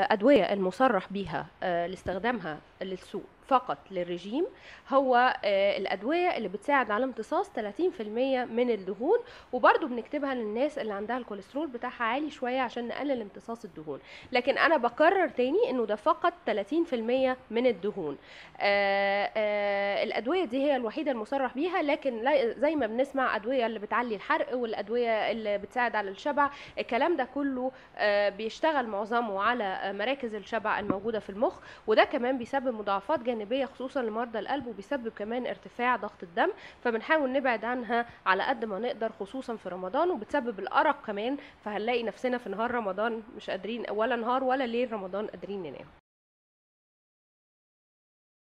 الادويه المصرح بيها آه، لاستخدامها للسوق فقط للرجيم هو آه، الادويه اللي بتساعد على امتصاص 30% من الدهون وبرده بنكتبها للناس اللي عندها الكوليسترول بتاعها عالي شويه عشان نقلل امتصاص الدهون لكن انا بكرر تاني انه ده فقط 30% من الدهون آه، آه، الادويه دي هي الوحيده المصرح بيها لكن لا- زي ما بنسمع ادويه اللي بتعلي الحرق والادويه اللي بتساعد على الشبع الكلام ده كله آه، بيشتغل معظمه على آه، مراكز الشبع الموجوده في المخ وده كمان بيسبب مضاعفات جانبيه خصوصا لمرضى القلب وبيسبب كمان ارتفاع ضغط الدم فبنحاول نبعد عنها على قد ما نقدر خصوصا في رمضان وبتسبب الارق كمان فهنلاقي نفسنا في نهار رمضان مش قادرين ولا نهار ولا ليل رمضان قادرين ننام